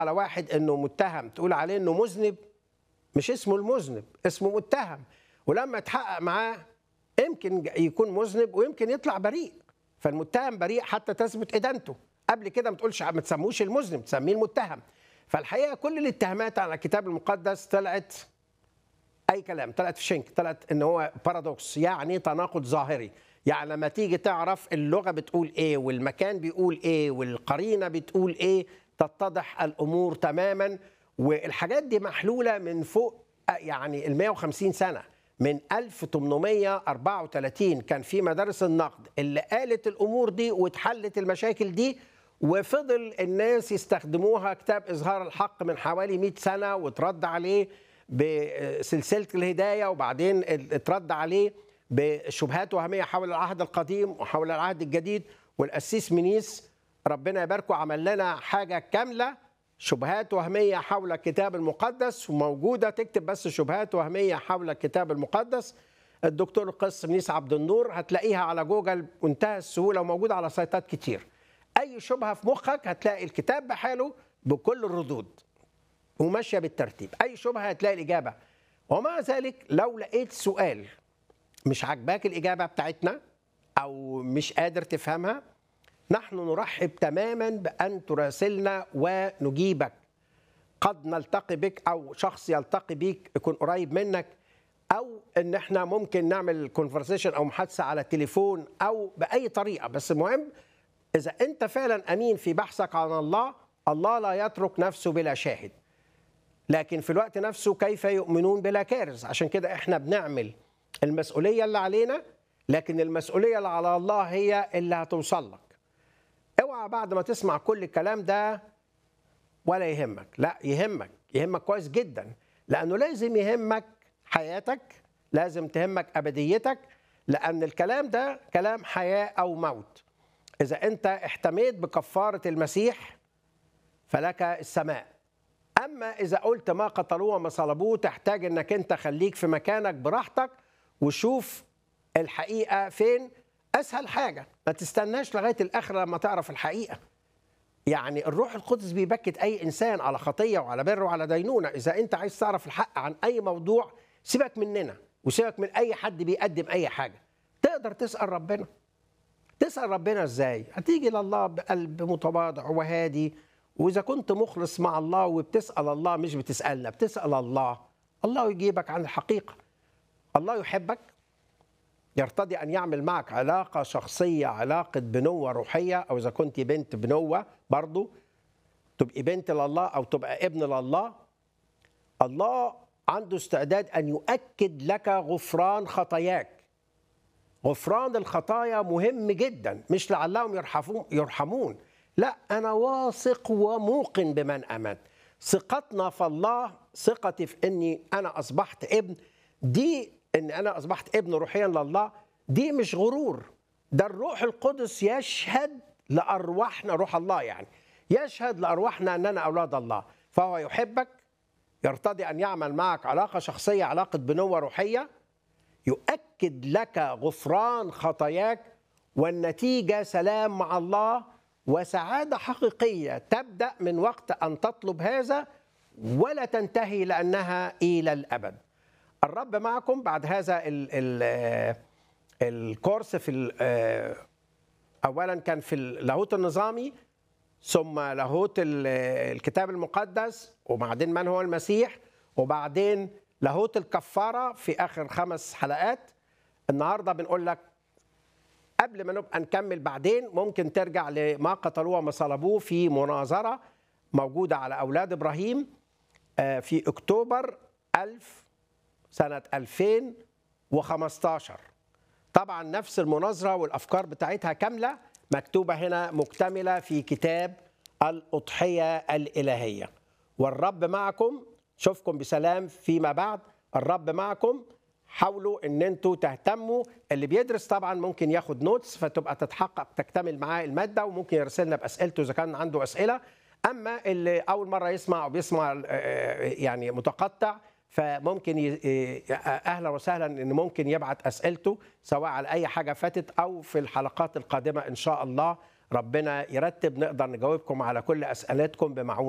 على واحد انه متهم تقول عليه انه مذنب مش اسمه المذنب اسمه متهم ولما تحقق معاه يمكن يكون مذنب ويمكن يطلع بريء فالمتهم بريء حتى تثبت ادانته قبل كده ما تقولش ما تسموش المذنب تسميه المتهم فالحقيقه كل الاتهامات على الكتاب المقدس طلعت اي كلام طلعت في شنك طلعت ان هو بارادوكس يعني تناقض ظاهري يعني لما تيجي تعرف اللغه بتقول ايه والمكان بيقول ايه والقرينه بتقول ايه تتضح الامور تماما والحاجات دي محلوله من فوق يعني ال 150 سنه من 1834 كان في مدارس النقد اللي قالت الامور دي واتحلت المشاكل دي وفضل الناس يستخدموها كتاب اظهار الحق من حوالي 100 سنه وترد عليه بسلسله الهدايه وبعدين اترد عليه بشبهات وهميه حول العهد القديم وحول العهد الجديد والقسيس منيس ربنا يباركه عمل لنا حاجه كامله شبهات وهميه حول الكتاب المقدس وموجوده تكتب بس شبهات وهميه حول الكتاب المقدس الدكتور القس منيس عبد النور هتلاقيها على جوجل بمنتهى السهوله وموجوده على سيطات كتير اي شبهه في مخك هتلاقي الكتاب بحاله بكل الردود وماشيه بالترتيب اي شبهه هتلاقي الاجابه ومع ذلك لو لقيت سؤال مش عاجباك الاجابه بتاعتنا او مش قادر تفهمها نحن نرحب تماما بان تراسلنا ونجيبك قد نلتقي بك او شخص يلتقي بيك يكون قريب منك او ان احنا ممكن نعمل كونفرسيشن او محادثه على التليفون او باي طريقه بس المهم اذا انت فعلا امين في بحثك عن الله الله لا يترك نفسه بلا شاهد لكن في الوقت نفسه كيف يؤمنون بلا كارث عشان كده احنا بنعمل المسؤوليه اللي علينا لكن المسؤوليه اللي على الله هي اللي هتوصل لك اوعى بعد ما تسمع كل الكلام ده ولا يهمك لا يهمك يهمك كويس جدا لانه لازم يهمك حياتك لازم تهمك ابديتك لان الكلام ده كلام حياه او موت اذا انت احتميت بكفاره المسيح فلك السماء اما اذا قلت ما قتلوه وما صلبوه تحتاج انك انت خليك في مكانك براحتك وشوف الحقيقه فين اسهل حاجه ما تستناش لغايه الاخر لما تعرف الحقيقه يعني الروح القدس بيبكت اي انسان على خطيه وعلى بر وعلى دينونه اذا انت عايز تعرف الحق عن اي موضوع سيبك مننا وسيبك من اي حد بيقدم اي حاجه تقدر تسال ربنا تسال ربنا ازاي هتيجي لله بقلب متواضع وهادي واذا كنت مخلص مع الله وبتسال الله مش بتسالنا بتسال الله الله يجيبك عن الحقيقه الله يحبك يرتضي ان يعمل معك علاقه شخصيه علاقه بنوه روحيه او اذا كنت بنت بنوه برضو تبقي بنت لله او تبقى ابن لله الله عنده استعداد ان يؤكد لك غفران خطاياك غفران الخطايا مهم جدا مش لعلهم يرحمون يرحمون لا انا واثق وموقن بمن امن ثقتنا في الله ثقتي في اني انا اصبحت ابن دي ان انا اصبحت ابن روحيا لله دي مش غرور ده الروح القدس يشهد لارواحنا روح الله يعني يشهد لارواحنا اننا اولاد الله فهو يحبك يرتضي ان يعمل معك علاقه شخصيه علاقه بنوه روحيه يؤكد لك غفران خطاياك والنتيجه سلام مع الله وسعاده حقيقيه تبدا من وقت ان تطلب هذا ولا تنتهي لانها الى الابد الرب معكم بعد هذا ال ال الكورس في اولا كان في اللاهوت النظامي ثم لاهوت الكتاب المقدس وبعدين من هو المسيح وبعدين لاهوت الكفاره في اخر خمس حلقات النهارده بنقول لك قبل ما نبقى نكمل بعدين ممكن ترجع لما قتلوه وما صلبوه في مناظره موجوده على اولاد ابراهيم في اكتوبر 1000 سنة 2015 طبعا نفس المناظرة والأفكار بتاعتها كاملة مكتوبة هنا مكتملة في كتاب الأضحية الإلهية والرب معكم شوفكم بسلام فيما بعد الرب معكم حاولوا ان انتوا تهتموا اللي بيدرس طبعا ممكن ياخد نوتس فتبقى تتحقق تكتمل معاه الماده وممكن يرسلنا باسئلته اذا كان عنده اسئله اما اللي اول مره يسمع او بيسمع يعني متقطع فممكن اهلا وسهلا ان ممكن يبعت اسئلته سواء على اي حاجه فاتت او في الحلقات القادمه ان شاء الله ربنا يرتب نقدر نجاوبكم على كل اسئلتكم بمعونه